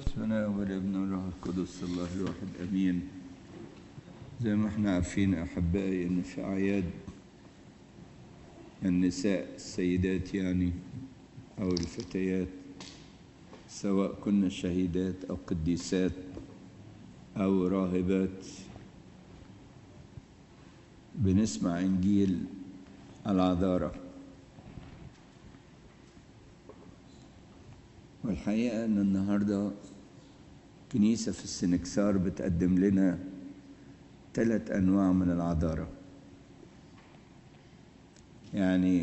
أنا والابن والروح القدس الله الواحد أمين زي ما احنا عارفين أحبائي إن في أعياد النساء السيدات يعني أو الفتيات سواء كنا شهيدات أو قديسات أو راهبات بنسمع إنجيل العذارة والحقيقة إن النهاردة كنيسة في السنكسار بتقدم لنا ثلاث أنواع من العذارة يعني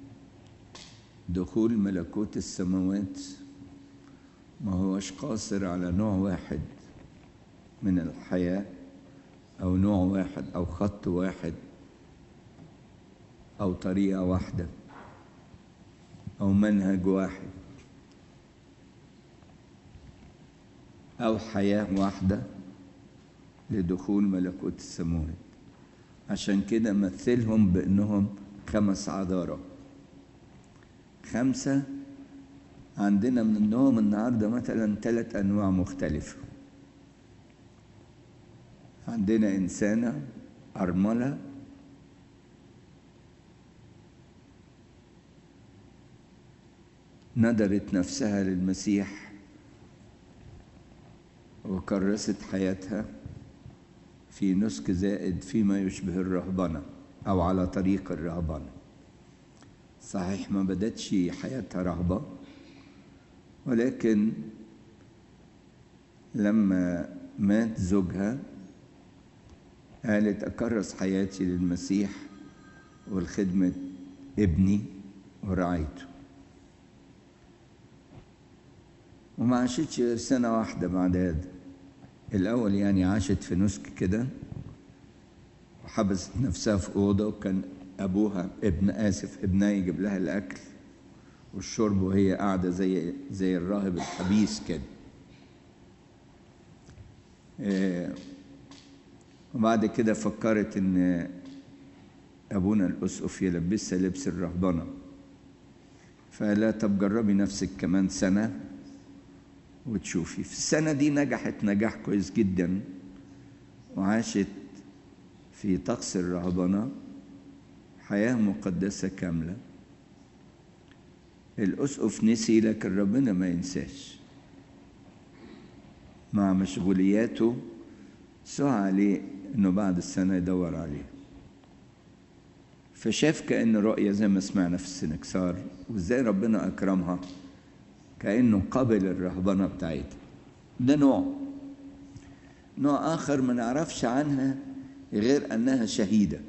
دخول ملكوت السماوات ما هوش قاصر على نوع واحد من الحياة أو نوع واحد أو خط واحد أو طريقة واحدة أو منهج واحد أو حياة واحدة لدخول ملكوت السماوات عشان كده مثلهم بأنهم خمس عذارة خمسة عندنا منهم النهاردة مثلا ثلاث أنواع مختلفة عندنا إنسانة أرملة ندرت نفسها للمسيح وكرست حياتها في نسك زائد فيما يشبه الرهبنة أو على طريق الرهبنة صحيح ما بدتش حياتها رهبة ولكن لما مات زوجها قالت أكرس حياتي للمسيح والخدمة ابني ورعايته وما عاشتش غير سنة واحدة بعد هذا الأول يعني عاشت في نسك كده وحبست نفسها في أوضة وكان أبوها ابن آسف ابنها يجيب لها الأكل والشرب وهي قاعدة زي زي الراهب الحبيس كده إيه وبعد كده فكرت إن أبونا الأسقف يلبسها لبس الرهبنة فلا طب جربي نفسك كمان سنة وتشوفي في السنة دي نجحت نجاح كويس جدا وعاشت في طقس الرهبنة حياة مقدسة كاملة الأسقف نسي لكن ربنا ما ينساش مع مشغولياته سعى عليه انه بعد السنة يدور عليه فشاف كأن رؤية زي ما سمعنا في السنكسار وازاي ربنا أكرمها كأنه قبل الرهبنة بتاعتها ده نوع نوع آخر ما نعرفش عنها غير أنها شهيدة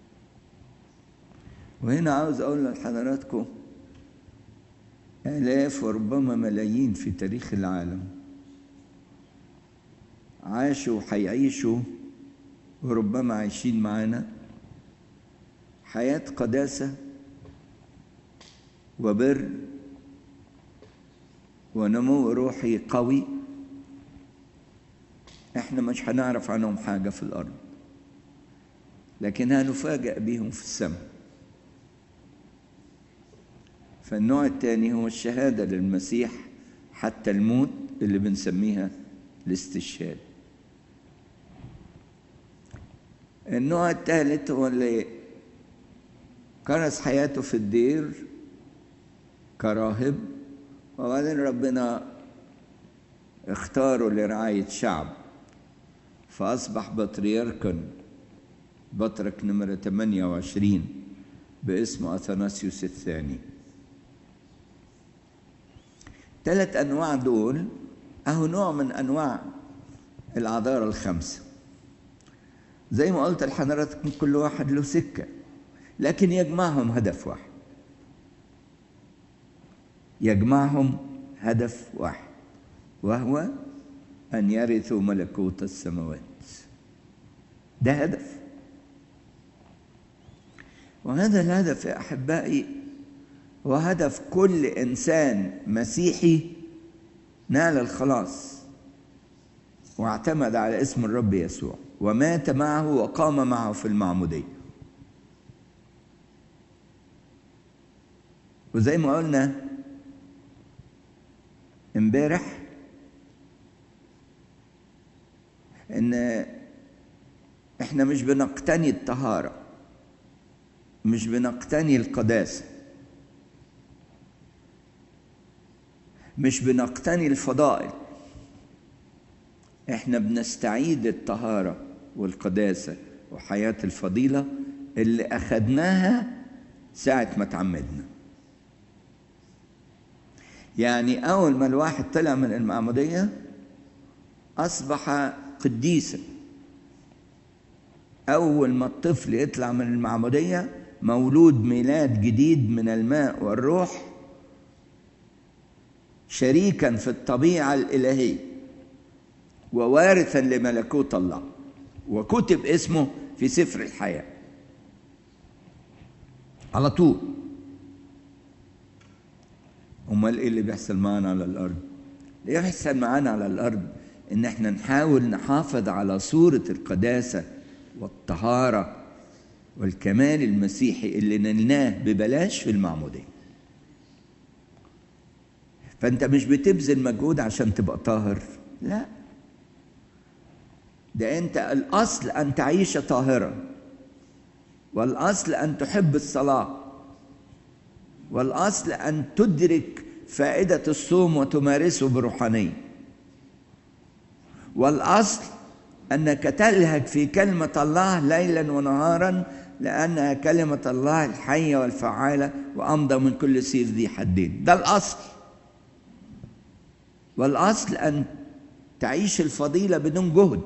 وهنا عاوز أقول لحضراتكم آلاف وربما ملايين في تاريخ العالم عاشوا وهيعيشوا وربما عايشين معانا حياة قداسة وبر ونمو روحي قوي احنا مش هنعرف عنهم حاجة في الأرض لكن هنفاجأ بيهم في السماء فالنوع الثاني هو الشهادة للمسيح حتى الموت اللي بنسميها الاستشهاد النوع الثالث هو اللي كرس حياته في الدير كراهب وبعدين ربنا اختاره لرعاية شعب فأصبح بطريركا بطرك نمرة 28 باسم أثناسيوس الثاني ثلاث أنواع دول أهو نوع من أنواع العذارى الخمسة زي ما قلت لحضراتكم كل واحد له سكة لكن يجمعهم هدف واحد يجمعهم هدف واحد وهو أن يرثوا ملكوت السماوات ده هدف وهذا الهدف يا أحبائي هو هدف كل إنسان مسيحي نال الخلاص واعتمد على اسم الرب يسوع ومات معه وقام معه في المعمودية وزي ما قلنا امبارح ان احنا مش بنقتني الطهاره مش بنقتني القداسه مش بنقتني الفضائل احنا بنستعيد الطهاره والقداسه وحياه الفضيله اللي اخدناها ساعه ما تعمدنا يعني اول ما الواحد طلع من المعموديه اصبح قديسا اول ما الطفل يطلع من المعموديه مولود ميلاد جديد من الماء والروح شريكا في الطبيعه الالهيه ووارثا لملكوت الله وكتب اسمه في سفر الحياه على طول امال ايه اللي بيحصل معانا على الارض اللي بيحصل معانا على الارض ان احنا نحاول نحافظ على صوره القداسه والطهاره والكمال المسيحي اللي نلناه ببلاش في المعموديه فانت مش بتبذل مجهود عشان تبقى طاهر لا ده انت الاصل ان تعيش طاهرا والاصل ان تحب الصلاه والاصل ان تدرك فائده الصوم وتمارسه بروحانيه والاصل انك تلهج في كلمه الله ليلا ونهارا لانها كلمه الله الحيه والفعاله وامضى من كل سيف ذي حدين ده الاصل والاصل ان تعيش الفضيله بدون جهد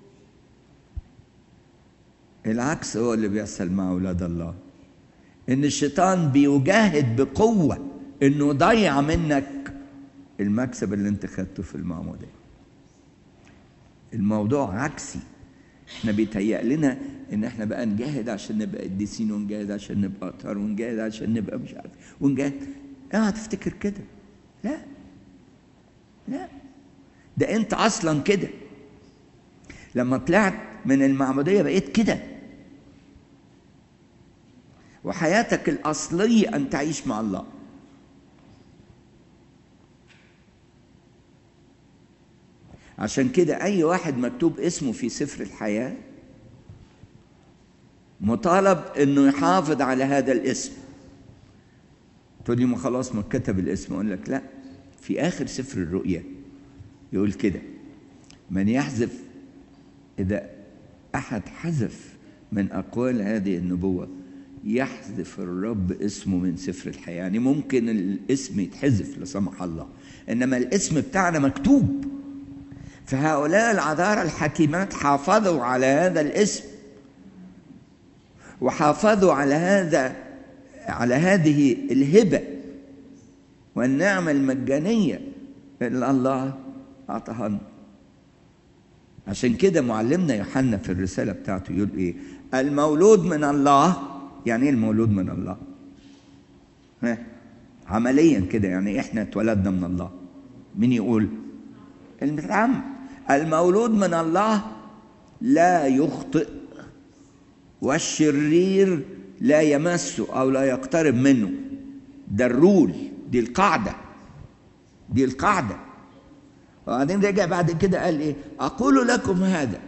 العكس هو اللي بيحصل مع اولاد الله ان الشيطان بيجاهد بقوه انه يضيع منك المكسب اللي انت خدته في المعموديه الموضوع عكسي احنا بيتهيأ لنا ان احنا بقى نجاهد عشان نبقى قديسين ونجاهد عشان نبقى اطهر ونجاهد عشان نبقى مش عارف ونجاهد اوعى تفتكر كده لا لا ده انت اصلا كده لما طلعت من المعموديه بقيت كده وحياتك الاصليه ان تعيش مع الله عشان كده اي واحد مكتوب اسمه في سفر الحياه مطالب انه يحافظ على هذا الاسم تقول لي ما خلاص ما كتب الاسم اقول لك لا في اخر سفر الرؤيا يقول كده من يحذف اذا احد حذف من اقوال هذه النبوه يحذف الرب اسمه من سفر الحياه يعني ممكن الاسم يتحذف لا سمح الله انما الاسم بتاعنا مكتوب فهؤلاء العذارى الحكيمات حافظوا على هذا الاسم وحافظوا على هذا على هذه الهبه والنعمه المجانيه اللي الله اعطاها لنا عشان كده معلمنا يوحنا في الرساله بتاعته يقول ايه المولود من الله يعني ايه المولود من الله ها عمليا كده يعني احنا اتولدنا من الله مين يقول المتعمد المولود من الله لا يخطئ والشرير لا يمسه او لا يقترب منه ده الرول دي القاعده دي القاعده وبعدين رجع بعد كده قال ايه اقول لكم هذا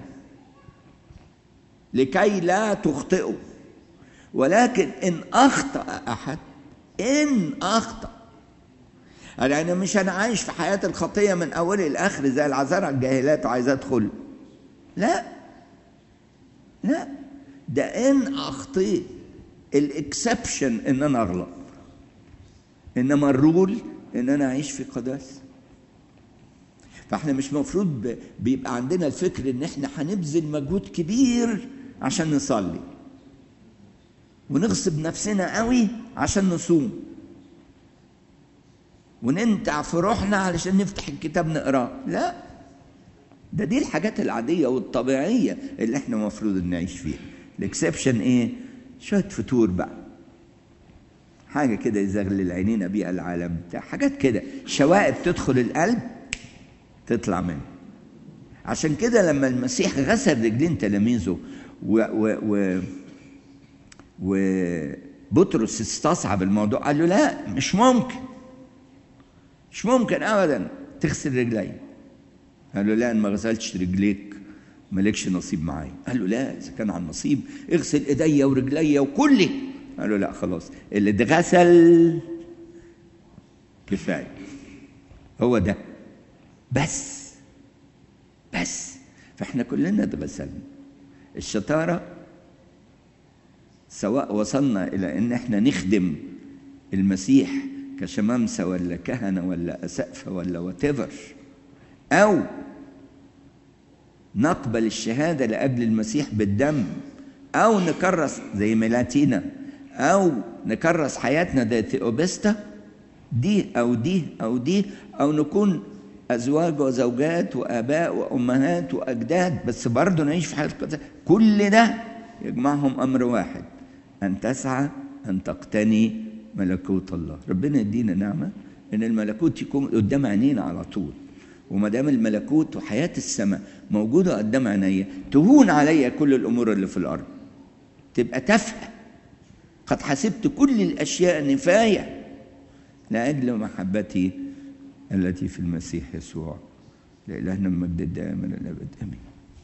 لكي لا تخطئوا ولكن ان اخطا احد ان اخطا يعني مش انا عايش في حياه الخطيه من اولي لاخر زي العذارى الجاهلات وعايز ادخل لا لا ده ان اخطيت الاكسبشن ان انا اغلط انما الرول ان انا اعيش في قداسه فاحنا مش مفروض بيبقى عندنا الفكر ان احنا هنبذل مجهود كبير عشان نصلي ونغصب نفسنا قوي عشان نصوم وننتع في روحنا علشان نفتح الكتاب نقراه لا ده دي الحاجات العادية والطبيعية اللي احنا المفروض نعيش فيها الاكسبشن ايه شوية فتور بقى حاجة كده يزغلل عينينا بيها العالم بتاع حاجات كده شوائب تدخل القلب تطلع منه عشان كده لما المسيح غسل رجلين تلاميذه و, و, و وبطرس استصعب الموضوع قال له لا مش ممكن مش ممكن ابدا تغسل رجلي قال له لا ان ما غسلتش رجليك مالكش نصيب معايا قال له لا اذا كان عن نصيب اغسل ايديا ورجليا وكلي قال له لا خلاص اللي اتغسل كفايه هو ده بس بس فاحنا كلنا اتغسلنا الشطاره سواء وصلنا الى ان احنا نخدم المسيح كشمامسه ولا كهنه ولا اسقفه ولا واتيفر او نقبل الشهاده لاجل المسيح بالدم او نكرس زي ميلاتينا او نكرس حياتنا زي تيوبستا دي او دي او دي او نكون ازواج وزوجات واباء وامهات واجداد بس برضه نعيش في حياه قدسيه كل ده يجمعهم امر واحد ان تسعى ان تقتني ملكوت الله ربنا يدينا نعمه ان الملكوت يكون قدام عينينا على طول وما دام الملكوت وحياه السماء موجوده قدام عينيا تهون عليا كل الامور اللي في الارض تبقى تافهه قد حسبت كل الاشياء نفايه لاجل محبتي التي في المسيح يسوع لإلهنا المجد الدائم إلى الأبد آمين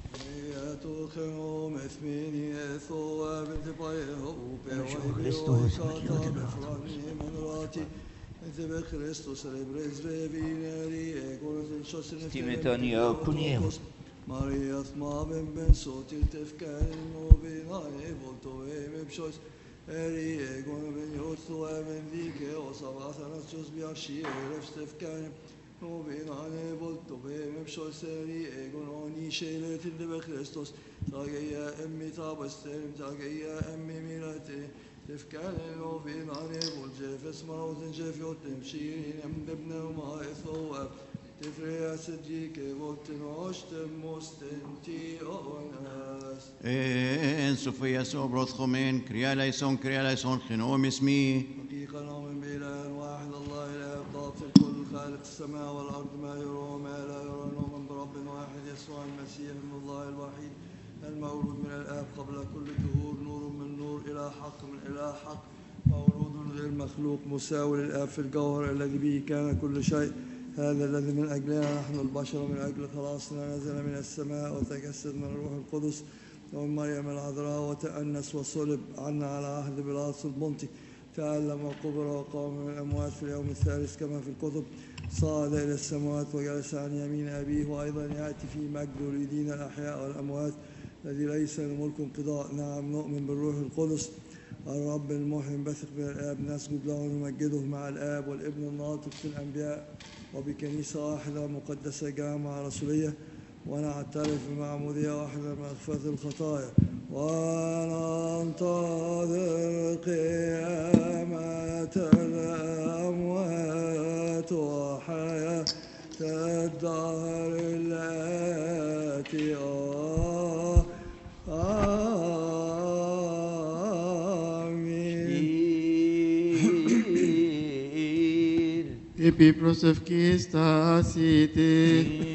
Timotania kuniemos. Maria smaven ben sotil tefkaren og vinare volto eme pshos eri egon ben yotsu emen dike og savathanas jos biashi eref tefkaren og vinare volto eme pshos eri egon oni shele til de Kristus tageya emmi tabasterim tageya emmi milate تفكان وفين عنيب الجيف اسمه وتنجيف يوتم شيرين امدبنا وما يثوب تفريا سجيك وقتن وشتم مستنتي أوناس En Sofia sobroth chomen, kriya laison, kriya laison, chinom اسمي حقيقة نؤمن بإله واحد الله إله الضابط الكل خالق السماء والأرض ما يرى وما لا يرى نؤمن برب واحد يسوع المسيح من الله الوحيد المولود من الآب قبل كل الدهور نور من نور إلى حق من إلى حق مولود غير مخلوق مساوي للآب في الجوهر الذي به كان كل شيء هذا الذي من أجلنا نحن البشر من أجل خلاصنا نزل من السماء وتجسد من الروح القدس ومن مريم العذراء وتأنس وصلب عنا على عهد بلاطس البنطي تألم وقبر وقام من الأموات في اليوم الثالث كما في الكتب صعد إلى السماوات وجلس عن يمين أبيه وأيضا يأتي في مجد يريدين الأحياء والأموات الذي ليس لملك انقضاء نعم نؤمن بالروح القدس الرب المحيي بثق من الآب نسجد له ونمجده مع الآب والابن الناطق في الأنبياء وبكنيسة واحدة مقدسة جامعة رسولية ونعترف بمعمودية واحدة مغفرة الخطايا وننتظر قيامة الأموات وحياة الدهر التي آه آمين Επίπρος ευκής τα ασύτη,